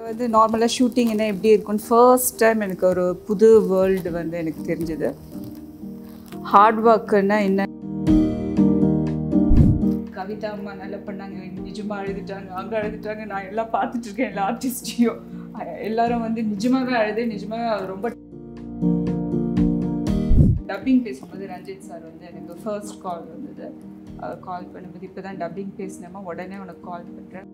வந்து நார்மலாக ஷூட்டிங்னா எப்படி இருக்கும்னு ஃபர்ஸ்ட் டைம் எனக்கு ஒரு புது வேர்ல்டு வந்து எனக்கு தெரிஞ்சது ஹார்ட் ஒர்க்குன்னா என்ன கவிதா அம்மா நல்லா பண்ணாங்க நிஜமாக அழுதுட்டாங்க அங்கே அழுதுட்டாங்க நான் எல்லாம் பார்த்துட்டு இருக்கேன் எல்லா ஆர்டிஸ்டையும் எல்லாரும் வந்து நிஜமாகவே அழுது நிஜமாகவே ரொம்ப டப்பிங் பேசும்போது ரஞ்சித் சார் வந்து எனக்கு ஃபர்ஸ்ட் கால் வந்தது கால் பண்ணும்போது இப்போ தான் டப்பிங் பேசினேமா உடனே உனக்கு கால் பண்ணுறேன்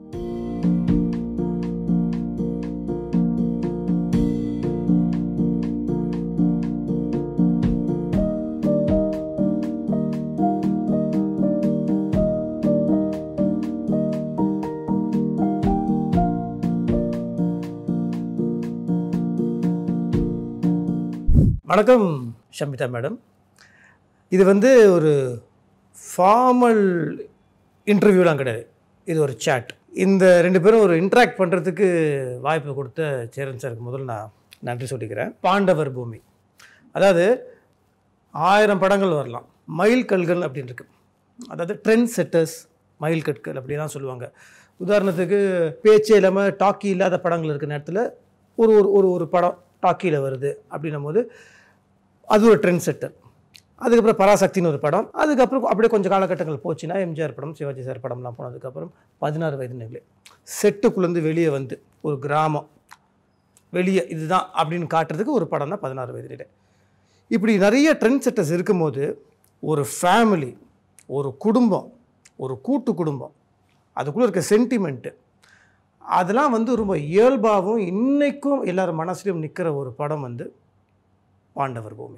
வணக்கம் ஷமிதா மேடம் இது வந்து ஒரு ஃபார்மல் இன்டர்வியூலாம் கிடையாது இது ஒரு சேட் இந்த ரெண்டு பேரும் ஒரு இன்ட்ராக்ட் பண்ணுறதுக்கு வாய்ப்பு கொடுத்த சேரன் சாருக்கு முதல்ல நான் நன்றி சொல்லிக்கிறேன் பாண்டவர் பூமி அதாவது ஆயிரம் படங்கள் வரலாம் மைல் கல்கள் அப்படின்னு இருக்கு அதாவது ட்ரெண்ட் செட்டர்ஸ் மைல் கற்கள் அப்படி தான் சொல்லுவாங்க உதாரணத்துக்கு பேச்சே இல்லாமல் டாக்கி இல்லாத படங்கள் இருக்கிற நேரத்தில் ஒரு ஒரு ஒரு ஒரு படம் டாக்கியில் வருது அப்படின்னும் போது அது ஒரு ட்ரெண்ட் செட்டர் அதுக்கப்புறம் பராசக்தின்னு ஒரு படம் அதுக்கப்புறம் அப்படியே கொஞ்சம் காலகட்டங்கள் போச்சுன்னா எம்ஜிஆர் படம் சிவாஜி சார் படம்லாம் போனதுக்கப்புறம் பதினாறு வயது நிலை செட்டுக்குள்ளேருந்து வெளியே வந்து ஒரு கிராமம் வெளியே இதுதான் அப்படின்னு காட்டுறதுக்கு ஒரு படம் தான் பதினாறு வயது நிலை இப்படி நிறைய ட்ரெண்ட் செட்டர்ஸ் இருக்கும்போது ஒரு ஃபேமிலி ஒரு குடும்பம் ஒரு கூட்டு குடும்பம் அதுக்குள்ளே இருக்க சென்டிமெண்ட்டு அதெல்லாம் வந்து ரொம்ப இயல்பாகவும் இன்றைக்கும் எல்லார் மனசுலையும் நிற்கிற ஒரு படம் வந்து பாண்டவர் பூமி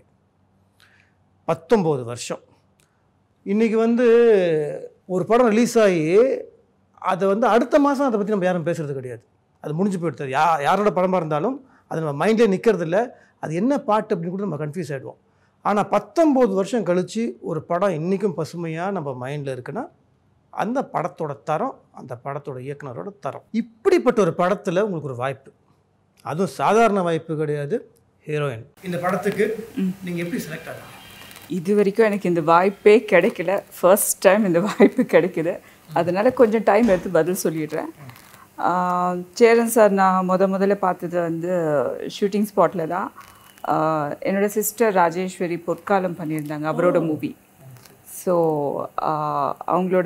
பத்தொம்போது வருஷம் இன்றைக்கி வந்து ஒரு படம் ரிலீஸ் ஆகி அதை வந்து அடுத்த மாதம் அதை பற்றி நம்ம யாரும் பேசுகிறது கிடையாது அது முடிஞ்சு போயிடுது யா யாரோட படமாக இருந்தாலும் அது நம்ம மைண்ட்லேயே நிற்கிறது இல்லை அது என்ன பாட்டு அப்படின்னு கூட நம்ம கன்ஃபியூஸ் ஆகிடுவோம் ஆனால் பத்தொம்போது வருஷம் கழித்து ஒரு படம் இன்றைக்கும் பசுமையாக நம்ம மைண்டில் இருக்குன்னா அந்த படத்தோட தரம் அந்த படத்தோட இயக்குனரோட தரம் இப்படிப்பட்ட ஒரு படத்தில் உங்களுக்கு ஒரு வாய்ப்பு அதுவும் சாதாரண வாய்ப்பு கிடையாது ஹீரோயின் இந்த படத்துக்கு நீங்கள் எப்படி செலக்ட் ஆகலாம் இது வரைக்கும் எனக்கு இந்த வாய்ப்பே கிடைக்கல ஃபர்ஸ்ட் டைம் இந்த வாய்ப்பு கிடைக்குது அதனால கொஞ்சம் டைம் எடுத்து பதில் சொல்லிடுறேன் ஆஹ் சேரன் சார் நான் முத முதல்ல பார்த்தது வந்து ஷூட்டிங் ஸ்பாட்டில் தான் ஆஹ் என்னோட சிஸ்டர் ராஜேஸ்வரி பொற்காலம் பண்ணியிருந்தாங்க அவரோட மூவி ஸோ அவங்களோட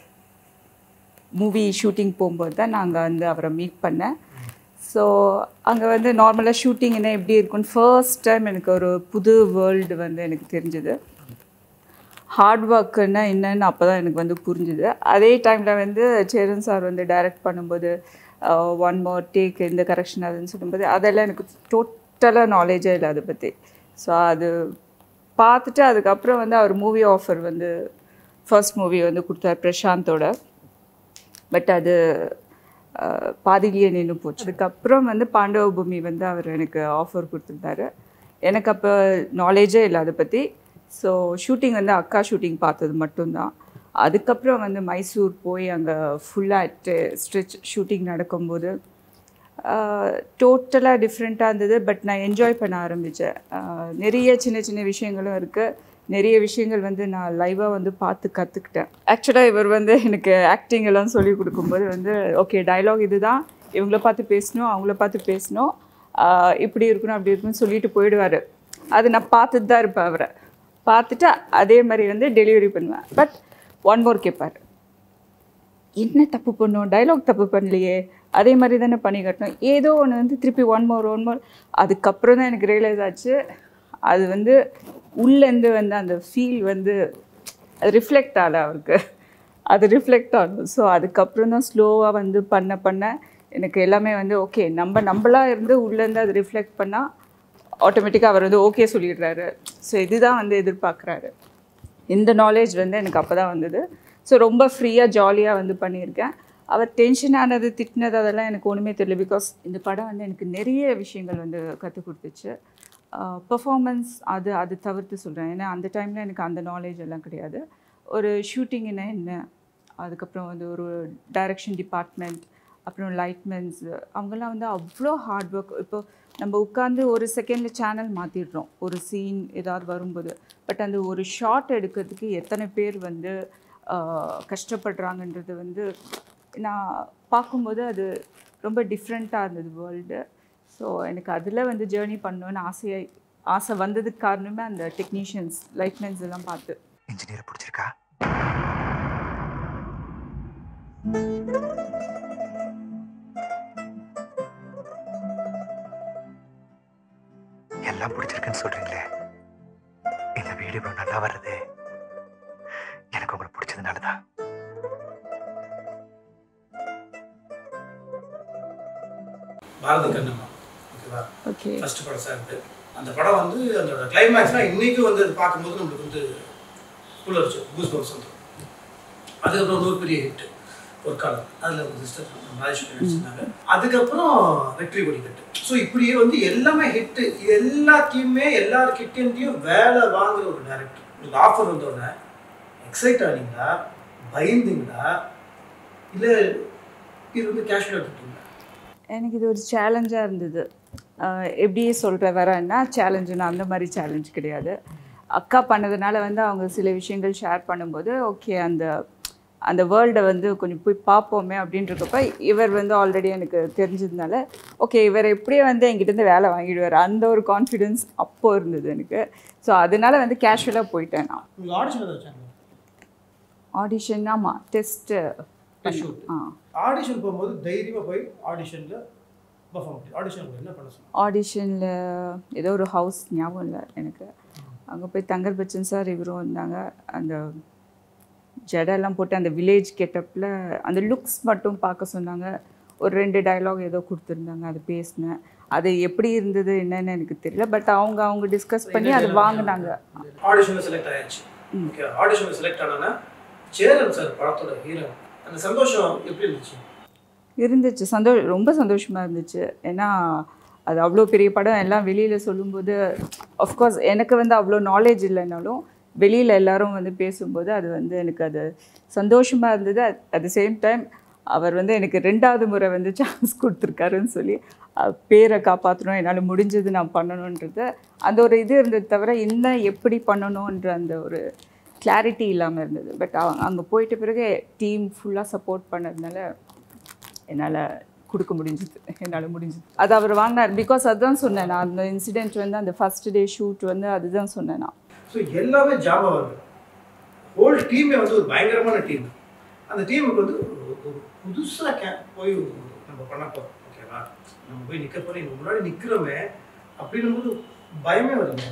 மூவி ஷூட்டிங் போகும்போது தான் நாங்கள் வந்து அவரை மீட் பண்ணேன் ஸோ அங்கே வந்து நார்மலாக ஷூட்டிங்னா எப்படி இருக்கும்னு ஃபர்ஸ்ட் டைம் எனக்கு ஒரு புது வேர்ல்டு வந்து எனக்கு தெரிஞ்சுது ஹார்ட் ஒர்க்குன்னா என்னன்னு அப்போ தான் எனக்கு வந்து புரிஞ்சுது அதே டைமில் வந்து சேரன் சார் வந்து டைரக்ட் பண்ணும்போது ஒன் மோர் டேக் இந்த கரெக்ஷன் அதுன்னு சொல்லும்போது அதெல்லாம் எனக்கு டோட்டலாக நாலேஜே இல்லை அதை பற்றி ஸோ அது பார்த்துட்டு அதுக்கப்புறம் வந்து அவர் மூவி ஆஃபர் வந்து ஃபர்ஸ்ட் மூவி வந்து கொடுத்தார் பிரசாந்தோட பட் அது அஹ், பாதியிலேயே நின்று போச்சு அதுக்கப்புறம் வந்து பாண்டவ பூமி வந்து அவர் எனக்கு ஆஃபர் கொடுத்துருந்தாரு எனக்கு அப்போ நாலேஜே இல்லை அதை பற்றி ஸோ ஷூட்டிங் வந்து அக்கா ஷூட்டிங் பார்த்தது மட்டும்தான் அதுக்கப்புறம் வந்து மைசூர் போய் அங்கே ஃபுல்லாக ஸ்ட்ரெச் ஷூட்டிங் நடக்கும்போது டோட்டலாக டிஃப்ரெண்ட்டாக இருந்தது பட் நான் என்ஜாய் பண்ண ஆரம்பித்தேன் நிறைய சின்ன சின்ன விஷயங்களும் இருக்குது நிறைய விஷயங்கள் வந்து நான் லைவாக வந்து பார்த்து கற்றுக்கிட்டேன் ஆக்சுவலாக இவர் வந்து எனக்கு ஆக்டிங் எல்லாம் சொல்லி கொடுக்கும்போது வந்து ஓகே டயலாக் இதுதான் இவங்கள பார்த்து பேசணும் அவங்கள பார்த்து பேசணும் ஆஹ் இப்படி இருக்கணும் அப்படி இருக்கணும்னு சொல்லிட்டு போயிடுவார் அது நான் பார்த்துட்டு தான் இருப்பேன் அவரை பார்த்துட்டு அதே மாதிரி வந்து டெலிவரி பண்ணுவேன் பட் ஒன் மோர் கேட்பார் என்ன தப்பு பண்ணோம் டயலாக் தப்பு பண்ணலையே அதே மாதிரி தானே பண்ணி காட்டணும் ஏதோ ஒன்று வந்து திருப்பி ஒன் மோர் ஒன் மோர் அதுக்கப்புறம் தான் எனக்கு ரியலைஸ் ஆச்சு அது வந்து உள்ளேருந்து வந்து அந்த ஃபீல் வந்து அது ரிஃப்ளெக்ட் ஆகல அவருக்கு அது ரிஃப்ளெக்ட் ஆகணும் ஸோ அதுக்கப்புறம் தான் ஸ்லோவாக வந்து பண்ண பண்ண எனக்கு எல்லாமே வந்து ஓகே நம்ம நம்மளா இருந்து உள்ளேருந்து அது ரிஃப்ளெக்ட் பண்ணால் ஆட்டோமேட்டிக்காக அவர் வந்து ஓகே சொல்லிடுறாரு ஸோ இதுதான் வந்து எதிர்பார்க்குறாரு இந்த நாலேஜ் வந்து எனக்கு அப்போ தான் வந்தது ஸோ ரொம்ப ஃப்ரீயாக ஜாலியாக வந்து பண்ணியிருக்கேன் அவர் டென்ஷன் ஆனது திட்டினது அதெல்லாம் எனக்கு ஒன்றுமே தெரியல பிகாஸ் இந்த படம் வந்து எனக்கு நிறைய விஷயங்கள் வந்து கற்றுக் கொடுத்துச்சு பெர்ஃபார்மன்ஸ் அது அது தவிர்த்து சொல்கிறேன் ஏன்னா அந்த டைமில் எனக்கு அந்த நாலேஜ் எல்லாம் கிடையாது ஒரு ஷூட்டிங்னா என்ன அதுக்கப்புறம் வந்து ஒரு டைரக்ஷன் டிபார்ட்மெண்ட் அப்புறம் லைட்மென்ஸ் அவங்கெல்லாம் வந்து அவ்வளோ ஹார்ட் ஒர்க் இப்போ நம்ம உட்காந்து ஒரு செகண்டில் சேனல் மாற்றிடுறோம் ஒரு சீன் ஏதாவது வரும்போது பட் அந்த ஒரு ஷாட் எடுக்கிறதுக்கு எத்தனை பேர் வந்து ஆஹ், கஷ்டப்படுறாங்கன்றது வந்து நான் பார்க்கும்போது அது ரொம்ப டிஃப்ரெண்ட்டாக இருந்தது வேர்ல்டு ஸோ எனக்கு அதில் வந்து ஜேர்னி பண்ணணும்னு ஆசையாக ஆசை வந்ததுக்கு காரணமே அந்த டெக்னீஷியன்ஸ் லைட்மென்ஸ் எல்லாம் பார்த்து இன்ஜினியர் பிடிச்சிருக்கா எல்லாம் பிடிச்சிருக்குன்னு சொல்றீங்களே இந்த வீடு இவ்வளவு நல்லா வர்றது எனக்கு உங்களை பிடிச்சதுனாலதான் பாரதி கண்ணம்மா ஓகேவா ஓகே ஃபர்ஸ்ட் படம் சார் அந்த படம் வந்து அதோட கிளைமேக்ஸ்லாம் இன்னைக்கும் வந்து அது பார்க்கும்போது நம்மளுக்கு வந்து புல்லரிச்சு பூஸ் பம்ஸ் வந்து அதுக்கப்புறம் இன்னொரு பெரிய ஹிட் ஒரு காலம் அதில் ஒரு சிஸ்டர் ராஜேஸ்வரி நடிச்சிருந்தாங்க அதுக்கப்புறம் வெற்றி கொடி கட்டு ஸோ இப்படியே வந்து எல்லாமே ஹிட்டு எல்லாத்தையுமே எல்லார்கிட்டேயும் வேலை வாங்குற ஒரு டேரக்டர் உங்களுக்கு ஆஃபர் வந்தோடனே எக்ஸைட் ஆனீங்களா பயந்தீங்களா இல்லை இது வந்து கேஷுவலாக எடுத்துட்டீங்களா எனக்கு இது ஒரு சேலஞ்சாக இருந்தது ஆஹ் எப்படி சொல்கிற வரேன்னா சேலஞ்சுனா அந்த மாதிரி சேலஞ்ச் கிடையாது அக்கா பண்ணதுனால வந்து அவங்க சில விஷயங்கள் ஷேர் பண்ணும்போது ஓகே அந்த அந்த வேர்ல்டை வந்து கொஞ்சம் போய் பார்ப்போமே அப்படின்றப்ப இவர் வந்து ஆல்ரெடி எனக்கு தெரிஞ்சதுனால ஓகே இவர் எப்படியே வந்து என்கிட்டேருந்து வேலை வாங்கிடுவார் அந்த ஒரு கான்ஃபிடென்ஸ் அப்போ இருந்தது எனக்கு ஸோ அதனால வந்து கேஷுவலாக போயிட்டேன் நான் உங்களுக்கு ஆடிஷன் ஏதாவது வச்சாங்க ஆடிஷன் ஆமாம் டெஸ்ட்டு shoot. ஆ ஆடிஷன் போகும்போது தைரியமாக போய் ஆடிஷனில் பர்ஃபார்ம் பண்ணி ஆடிஷன் என்ன பண்ண சொன்னாங்க ஆடிஷனில் ஏதோ ஒரு ஹவுஸ் ஞாபகம் இல்லை எனக்கு அங்கே போய் தங்கர் பச்சன் சார் இவரும் வந்தாங்க அந்த ஜடெல்லாம் போட்டு அந்த வில்லேஜ் கெட்டப்பில் அந்த லுக்ஸ் மட்டும் பார்க்க சொன்னாங்க ஒரு ரெண்டு டயலாக் ஏதோ கொடுத்துருந்தாங்க அது பேசினேன் அது எப்படி இருந்தது என்னன்னு எனக்கு தெரியல பட் அவங்க அவங்க டிஸ்கஸ் பண்ணி அது வாங்கினாங்க ஆடிஷனில் செலக்ட் ஆயாச்சு ஓகே ஆடிஷனில் செலக்ட் ஆனானா சேரன் சார் படத்தோட ஹீரோ அந்த சந்தோஷம் எப்படி இருந்துச்சு இருந்துச்சு சந்தோ ரொம்ப சந்தோஷமாக இருந்துச்சு ஏன்னா அது அவ்வளோ பெரிய படம் எல்லாம் வெளியில் சொல்லும்போது அஃப்கோர்ஸ் எனக்கு வந்து அவ்வளோ நாலேஜ் இல்லைனாலும் வெளியில் எல்லாரும் வந்து பேசும்போது அது வந்து எனக்கு அது சந்தோஷமாக இருந்தது அட் த சேம் டைம் அவர் வந்து எனக்கு ரெண்டாவது முறை வந்து சான்ஸ் கொடுத்துருக்காருன்னு சொல்லி அஹ், பேரை காப்பாற்றணும் என்னால் முடிஞ்சது நான் பண்ணணுன்றது அந்த ஒரு இது இருந்தது தவிர இன்னும் எப்படி பண்ணணுன்ற அந்த ஒரு கிளாரிட்டி இல்லாமல் இருந்தது பட் அங்கே போயிட்ட பிறகு டீம் ஃபுல்லாக சப்போர்ட் பண்ணதுனால என்னால் கொடுக்க முடிஞ்சது என்னால் முடிஞ்சது அது அவர் வாங்கினார் பிகாஸ் அதுதான் சொன்னேன் நான் அந்த இன்சிடென்ட் வந்து அந்த ஃபர்ஸ்ட் டே ஷூட் வந்து அதுதான் சொன்னேன் நான் ஸோ எல்லாமே ஜாபா வருது ஹோல் டீமே வந்து ஒரு பயங்கரமான டீம் அந்த டீமுக்கு வந்து ஒரு- ஒரு புதுசாக கே போய் நம்ம பண்ண போகிறோம் ஓகேவா நம்ம போய் நிற்க போகிறோம் இங்கே முன்னாடி நிற்கிறோமே அப்படின்னும் போது பயமே வருது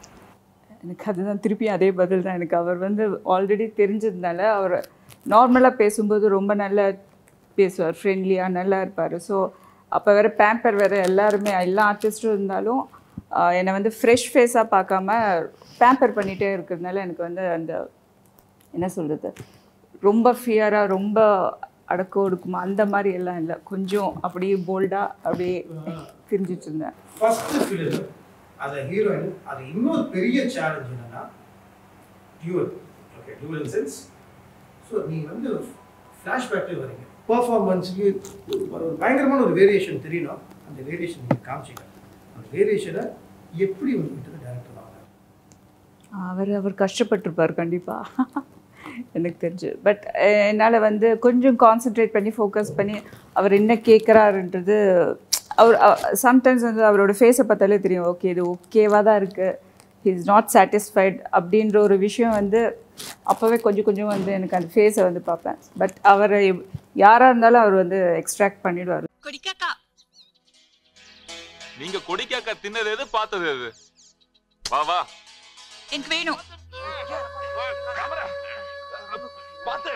எனக்கு அதுதான் திருப்பி அதே பதில் தான் எனக்கு அவர் வந்து ஆல்ரெடி தெரிஞ்சதுனால அவர் நார்மலாக பேசும்போது ரொம்ப நல்லா பேசுவார் ஃப்ரெண்ட்லியாக நல்லா இருப்பார் ஸோ அப்போ வேறு பேம்பர் வேறு எல்லாருமே எல்லா ஆர்டிஸ்ட்டும் இருந்தாலும் ஆஹ், என்னை வந்து ஃப்ரெஷ் ஃபேஸாக பார்க்காம பேம்பர் பண்ணிகிட்டே இருக்கிறதுனால எனக்கு வந்து அந்த என்ன சொல்கிறது ரொம்ப ஃபியராக ரொம்ப அடக்க ஒடுக்குமா அந்த மாதிரி எல்லாம் இல்லை கொஞ்சம் அப்படியே போல்டாக அப்படியே தெரிஞ்சிட்டு இருந்தேன் ஃபர்ஸ்ட் ஃபிலிம் அந்த ஹீரோயின் அது இன்னொரு பெரிய சேலஞ்ச் என்னன்னா dual okay dual in sense so நீங்கள் வந்து ஃப்ளாஷ்பேக்கில் வரீங்க பர்ஃபார்மன்ஸ்லேயும் ஒரு பயங்கரமான ஒரு வேரியேஷன் தெரியணும் அந்த வேரியேஷன் நீங்கள் காமிச்சிங்க அந்த வேரியேஷனை எப்படி உங்ககிட்ட டேரக்டர் வாங்க அவர் அவர் கஷ்டப்பட்டிருப்பார் கண்டிப்பாக எனக்கு தெரிஞ்சு பட் என்னால் வந்து கொஞ்சம் கான்சென்ட்ரேட் பண்ணி ஃபோக்கஸ் பண்ணி அவர் என்ன கேட்குறாருன்றது அவர் சம்டைம்ஸ் வந்து அவரோட ஃபேஸை பார்த்தாலே தெரியும் ஓகே இது ஓகேவாக தான் இருக்குது ஹி இஸ் நாட் சாட்டிஸ்ஃபைட் அப்படின்ற ஒரு விஷயம் வந்து அப்போவே கொஞ்சம் கொஞ்சம் வந்து எனக்கு அந்த ஃபேஸை வந்து பார்ப்பேன் பட் அவர் யாராக இருந்தாலும் அவர் வந்து எக்ஸ்ட்ராக்ட் பண்ணிடுவார் கொடிக்காக்கா நீங்க கொடிக்காக்கா தின்னது எது பார்த்தது எது வா வா எனக்கு வேணும் பாத்து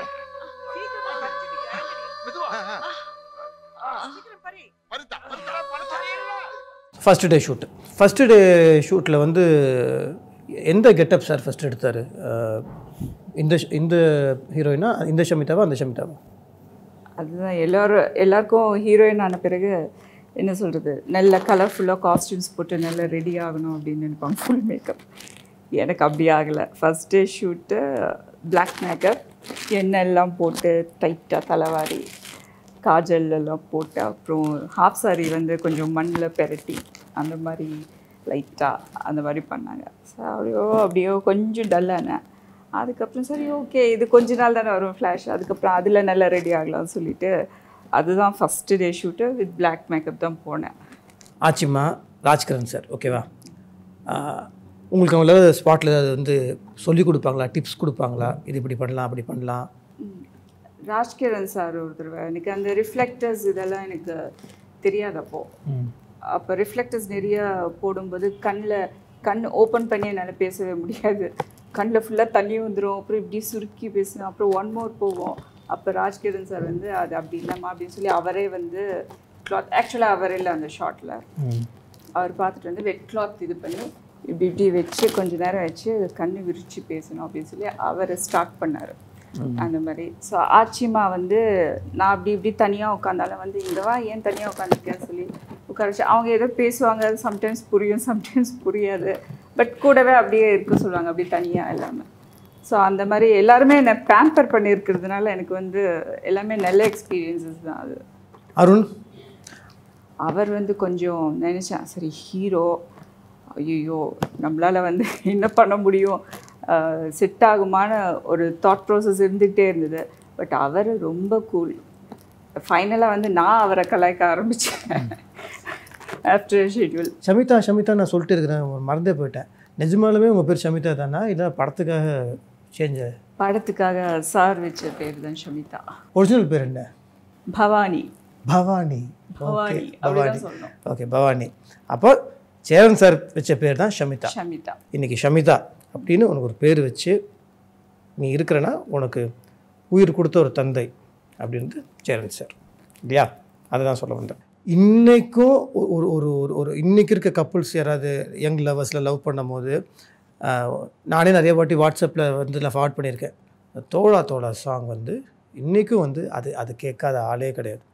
first day shoot first day ஷூட்டில் வந்து எந்த கெட்டப் சார் ஃபஸ்ட் எடுத்தார் இந்த இந்த ஹீரோயினா இந்த ஷமிதாவா அந்த ஷமிதாவா அதுதான் எல்லாரும் எல்லாருக்கும் ஹீரோயின் ஆன பிறகு என்ன சொல்கிறது நல்ல கலர்ஃபுல்லாக காஸ்டியூம்ஸ் போட்டு நல்லா ரெடி ஆகணும் அப்படின்னு நினைப்பாங்க ஃபுல் மேக்கப் எனக்கு அப்படி ஆகலை first day shoot black makeup எண்ணெய் எல்லாம் போட்டு டைட்டாக தலைவாரி காஜல் எல்லாம் போட்டு அப்புறம் ஹாஃப் சாரி வந்து கொஞ்சம் மண்ணில் பெரட்டி அந்த மாதிரி லைட்டாக அந்த மாதிரி பண்ணாங்க ஸோ அப்படியோ அப்படியோ கொஞ்சம் டல்லானேன் அதுக்கப்புறம் சரி ஓகே இது கொஞ்ச நாள் தானே வரும் ஃப்ளாஷ் அதுக்கப்புறம் அதில் நல்லா ரெடி ஆகலாம்னு சொல்லிட்டு அதுதான் first day shoot with black makeup தான் போனேன் ஆச்சிம்மா ராஜ்கரன் சார் ஓகேவா ஆஹ், உங்களுக்கு அவங்கள ஸ்பாட்டில் ஏதாவது வந்து சொல்லிக் கொடுப்பாங்களா டிப்ஸ் கொடுப்பாங்களா இது இப்படி பண்ணலாம் அப்படி பண்ணலாம் ராஜ்கிரண் சார் ஒரு தடவை எனக்கு அந்த ரிஃப்ளெக்டர்ஸ் இதெல்லாம் எனக்கு தெரியாது அப்போ அப்போ ரிஃப்ளெக்டர்ஸ் நிறைய போடும்போது கண்ணில் கண் ஓப்பன் பண்ணி என்னால் பேசவே முடியாது கண்ணில் ஃபுல்லாக தண்ணி வந்துடும் அப்புறம் இப்படி சுருக்கி பேசணும் அப்புறம் ஒன் மோர் போவோம் அப்போ ராஜ்கிரண் சார் வந்து அது அப்படி இல்லைம்மா அப்படின்னு சொல்லி அவரே வந்து கிளாத் ஆக்சுவலாக அவரே இல்லை அந்த ஷார்ட்டில் அவர் பார்த்துட்டு வந்து வெட் கிளாத் இது பண்ணி இப்படி இப்படி வச்சு கொஞ்ச நேரம் வச்சு கண்ணு விரிச்சு பேசணும் அப்படின்னு சொல்லி அவர் ஸ்டார்ட் பண்ணார் அந்த மாதிரி ஸோ ஆச்சிமா வந்து நான் அப்படி இப்படி தனியாக உட்காந்தாலும் வந்து இங்கே வா ஏன் தனியாக உட்காந்துருக்கேன்னு சொல்லி உட்கார வச்சு அவங்க ஏதோ பேசுவாங்க சம்டைம்ஸ் புரியும் சம்டைம்ஸ் புரியாது பட் கூடவே அப்படியே இருக்க சொல்லுவாங்க அப்படி தனியாக எல்லாமே ஸோ அந்த மாதிரி எல்லாருமே என்னை பேம்பர் பண்ணியிருக்கிறதுனால எனக்கு வந்து எல்லாமே நல்ல எக்ஸ்பீரியன்சஸ் தான் அது அருண் அவர் வந்து கொஞ்சம் நினச்சேன் சரி ஹீரோ ஐயோ நம்மளால் வந்து என்ன பண்ண முடியும் செட் ஆகுமான ஒரு தாட் ப்ராசஸ் இருந்துக்கிட்டே இருந்தது பட் அவர் ரொம்ப கூல் ஃபைனலாக வந்து நான் அவரை கலாய்க்க ஆரம்பித்தேன் ஆஃப்டர் ஷெட்யூல் ஷமிதா ஷமிதா நான் சொல்லிட்டு இருக்கிறேன் ஒரு மறந்தே போயிட்டேன் நிஜமாலுமே உங்கள் பேர் ஷமிதா தானா இல்லை படத்துக்காக சேஞ்ச் படத்துக்காக சார் வச்ச பேர் தான் ஷமிதா ஒரிஜினல் பேர் என்ன பவானி பவானி பவானி ஓகே அப்படிதான் பவானி சொல்லணும் ஓகே பவானி அப்போ சேரன் சார் வச்ச பேர் தான் ஷமிதா ஷமிதா இன்னைக்கு ஷமிதா அப்படின்னு உனக்கு ஒரு பேர் வச்சு நீ இருக்கிறனா உனக்கு உயிர் கொடுத்த ஒரு தந்தை அப்படின்ட்டு சேரன் சார் இல்லையா அதை தான் சொல்ல வந்தேன் இன்றைக்கும் ஒரு ஒரு ஒரு ஒரு இன்றைக்கி இருக்க கப்புள்ஸ் யாராவது யங் லவர்ஸில் லவ் பண்ணும்போது ஆஹ், நானே நிறைய வாட்டி வாட்ஸ்அப்பில் வந்து நான் ஃபார்வர்ட் பண்ணியிருக்கேன் தோழா தோழா சாங் வந்து இன்றைக்கும் வந்து அது அது கேட்காத ஆளே கிடையாது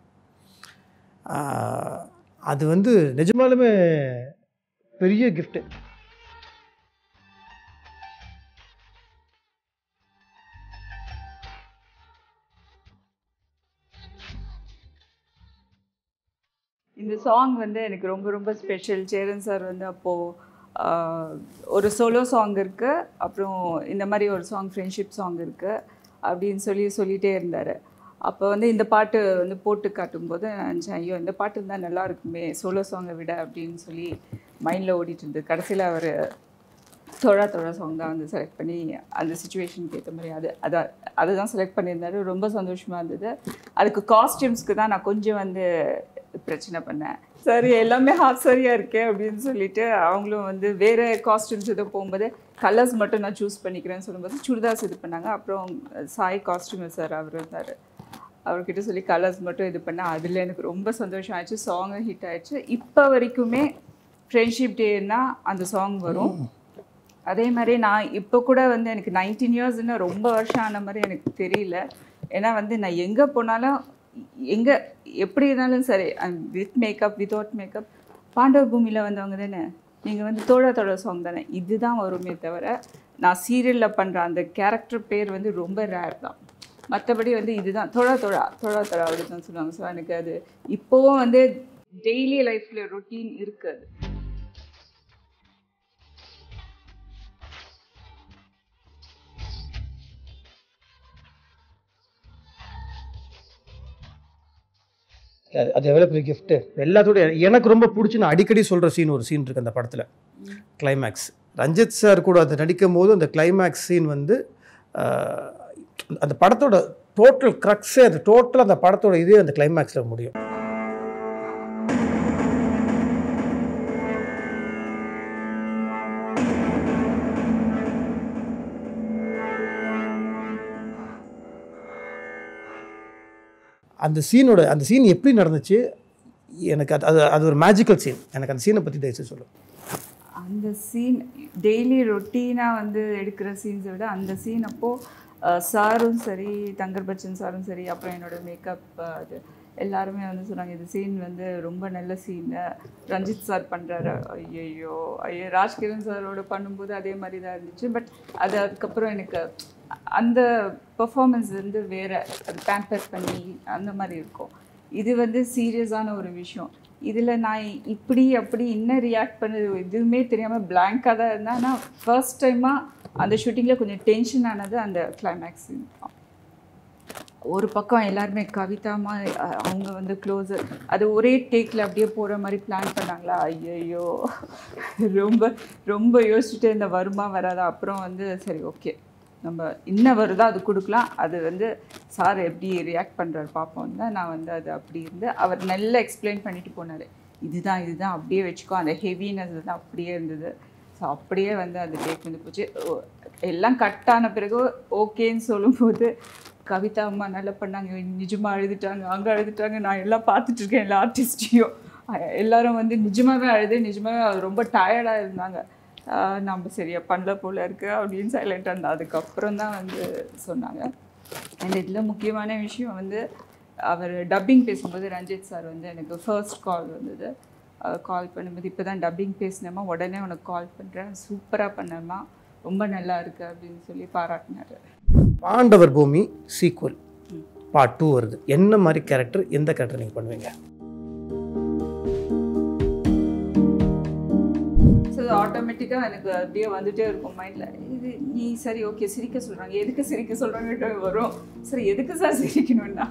ஆஹ், அது வந்து நிஜமாலுமே பெரிய கிஃப்ட்டு இந்த சாங் வந்து எனக்கு ரொம்ப ரொம்ப ஸ்பெஷல் சேரன் சார் வந்து அப்போது ஒரு சோலோ சாங் இருக்குது அப்புறம் இந்த மாதிரி ஒரு சாங் ஃப்ரெண்ட்ஷிப் சாங் இருக்குது அப்படின்னு சொல்லி சொல்லிகிட்டே இருந்தார் அப்போ வந்து இந்த பாட்டு வந்து போட்டு காட்டும்போது நான் நினச்சேன் ஐயோ இந்த பாட்டு இருந்தால் நல்லா இருக்குமே சோலோ சாங்கை விட அப்படின்னு சொல்லி மைண்டில் ஓடிட்டு இருந்தது கடைசியில் அவர் தோழா தோழா சாங் தான் வந்து செலக்ட் பண்ணி அந்த சுச்சுவேஷனுக்கு ஏற்ற மாதிரி அது அதை அதை தான் செலக்ட் பண்ணியிருந்தாரு ரொம்ப சந்தோஷமாக இருந்தது அதுக்கு காஸ்டியூம்ஸ்க்கு தான் நான் கொஞ்சம் வந்து பிரச்சனை பண்ணேன் சரி எல்லாமே ஹாஃப் சரியாக இருக்கே அப்படின்னு சொல்லிட்டு அவங்களும் வந்து வேறு காஸ்டியூம்ஸ் ஏதோ போகும்போது கலர்ஸ் மட்டும் நான் சூஸ் பண்ணிக்கிறேன்னு சொல்லும்போது சுடிதார்ஸ் இது பண்ணாங்க அப்புறம் சாய் காஸ்டியூமர் சார் அவர் இருந்தார் அவர்கிட்ட சொல்லி கலர்ஸ் மட்டும் இது பண்ணேன் அதில் எனக்கு ரொம்ப சந்தோஷம் ஆயிடுச்சு சாங்கும் ஹிட் ஆயிடுச்சு இப்போ வரைக்குமே ஃப்ரெண்ட்ஷிப் டேன்னா அந்த சாங் வரும் அதே மாதிரி நான் இப்போ கூட வந்து எனக்கு நைன்டீன் இயர்ஸ்னு ரொம்ப வருஷம் ஆன மாதிரி எனக்கு தெரியல ஏன்னா வந்து நான் எங்கே போனாலும் எங்கே எப்படி இருந்தாலும் சரி வித் மேக்கப் வித்தவுட் மேக்கப் பாண்டவ பூமியில் வந்தவங்க தானே நீங்கள் வந்து தோழா தோழா சாங் தானே இதுதான் வருமே தவிர நான் சீரியலில் பண்ணுற அந்த கேரக்டர் பேர் வந்து ரொம்ப ரேர் தான் மற்றபடி வந்து இதுதான் தோழா தோழா தோழா தோழா அப்படின்னு தான் சொல்லுவாங்க ஸோ எனக்கு அது இப்போவும் வந்து டெய்லி லைஃப்பில் ரொட்டீன் இருக்குது அது- அது எவ்வளோ பெரிய கிஃப்ட்டு எல்லாத்தோட எனக்கு ரொம்ப பிடிச்சி நான் அடிக்கடி சொல்கிற சீன் ஒரு சீன் இருக்குது அந்த படத்தில் கிளைமேக்ஸ் ரஞ்சித் சார் கூட அது நடிக்கும் போது அந்த கிளைமேக்ஸ் சீன் வந்து ஆஹ், அந்த படத்தோட டோட்டல் க்ரக்ஸே அந்த டோட்டல் அந்த படத்தோட இதே அந்த கிளைமேக்ஸில் முடியும் அந்த சீனோட அந்த சீன் எப்படி நடந்துச்சு எனக்கு அது அது அது ஒரு மேஜிக்கல் சீன் எனக்கு அந்த சீனை பற்றி தயவுசெய்து சொல்லு அந்த சீன் டெய்லி ரொட்டீனாக வந்து எடுக்கிற சீன்ஸை விட அந்த சீன் அப்போது சாரும் சரி தங்கர் பச்சன் சாரும் சரி அப்புறம் என்னோட மேக்கப் அது எல்லாருமே வந்து சொன்னாங்க இந்த சீன் வந்து ரொம்ப நல்ல சீன் ரஞ்சித் சார் பண்ணுறாரு ஐயையோ ஐயோ ராஜ்கிரண் சாரோட பண்ணும்போது அதே மாதிரி தான் இருந்துச்சு பட் அது அதுக்கப்புறம் எனக்கு அந்த பெர்ஃபார்மன்ஸ் வந்து வேற அது பேம்பர் பண்ணி அந்த மாதிரி இருக்கும் இது வந்து சீரியஸான ஒரு விஷயம் இதில் நான் இப்படி அப்படி என்ன ரியாக்ட் பண்ணது எதுவுமே தெரியாமல் பிளாங்காக தான் இருந்தேன் ஆனால் ஃபர்ஸ்ட் டைமாக அந்த ஷூட்டிங்கில் கொஞ்சம் டென்ஷன் ஆனது அந்த கிளைமேக்ஸ் தான் ஒரு பக்கம் எல்லாருமே கவிதாமா அஹ், அவங்க வந்து க்ளோஸு அது ஒரே டேக்கில் அப்படியே போகிற மாதிரி பிளான் பண்ணாங்களா ஐயையோ ரொம்ப ரொம்ப யோசிச்சுட்டு இந்த வருமா வராதா அப்புறம் வந்து சரி ஓகே நம்ம என்ன வருதோ அது கொடுக்கலாம் அது வந்து சார் எப்படி ரியாக்ட் பண்ணுறாரு பார்ப்போம் தான் நான் வந்து அது அப்படி இருந்து அவர் நல்லா எக்ஸ்பிளைன் பண்ணிட்டு போனார் இதுதான் இதுதான் அப்படியே வச்சுக்கோ அந்த ஹெவினஸ் தான் அப்படியே இருந்தது ஸோ அப்படியே வந்து அந்த டேக் வந்து போச்சு ஓ, எல்லாம் கட் ஆன பிறகு ஓகேன்னு சொல்லும்போது கவிதா அம்மா நல்லா பண்ணாங்க நிஜமாக அழுதுட்டாங்க அங்கே அழுதுட்டாங்க நான் எல்லாம் பார்த்துட்டு இருக்கேன் எல்லா ஆர்டிஸ்டையும் எல்லாரும் வந்து நிஜமாவே அழுது நிஜமாவே அவர் ரொம்ப டயர்டாக இருந்தாங்க ஆஹ் நம்ம சரியா பண்ணல போல இருக்கு அப்படின்னு சைலண்டாக இருந்தா அதுக்கப்புறம் தான் வந்து சொன்னாங்க அண்ட் இதில் முக்கியமான விஷயம் வந்து அவர் டப்பிங் பேசும்போது ரஞ்சித் சார் வந்து எனக்கு ஃபர்ஸ்ட் கால் வந்தது கால் பண்ணும்போது இப்போ தான் டப்பிங் பேசினேம்மா உடனே உனக்கு கால் பண்ணுறேன் சூப்பராக பண்ணேம்மா ரொம்ப நல்லா இருக்கு அப்படின்னு சொல்லி பாராட்டினாரு பாண்டவர் பூமி சீக்வல் பார்ட் டூ வருது என்ன மாதிரி கேரக்டர் எந்த கேரக்டர் நீங்கள் பண்ணுவீங்க ஸோ ஆட்டோமேட்டிக்காக எனக்கு அப்படியே வந்துட்டே இருக்கும் மைண்டில் இது நீ சரி ஓகே சிரிக்க சொல்கிறாங்க எதுக்கு சிரிக்க சொல்கிறாங்கட்டு வரும் சரி எதுக்கு சார் சிரிக்கணும்னா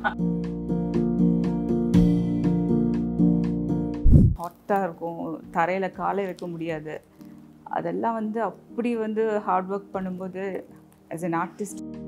ஹாட்டாக இருக்கும் தரையில் காலை வைக்க முடியாது அதெல்லாம் வந்து அப்படி வந்து ஹார்ட் ஒர்க் பண்ணும்போது ஆஸ் an ஆர்டிஸ்ட்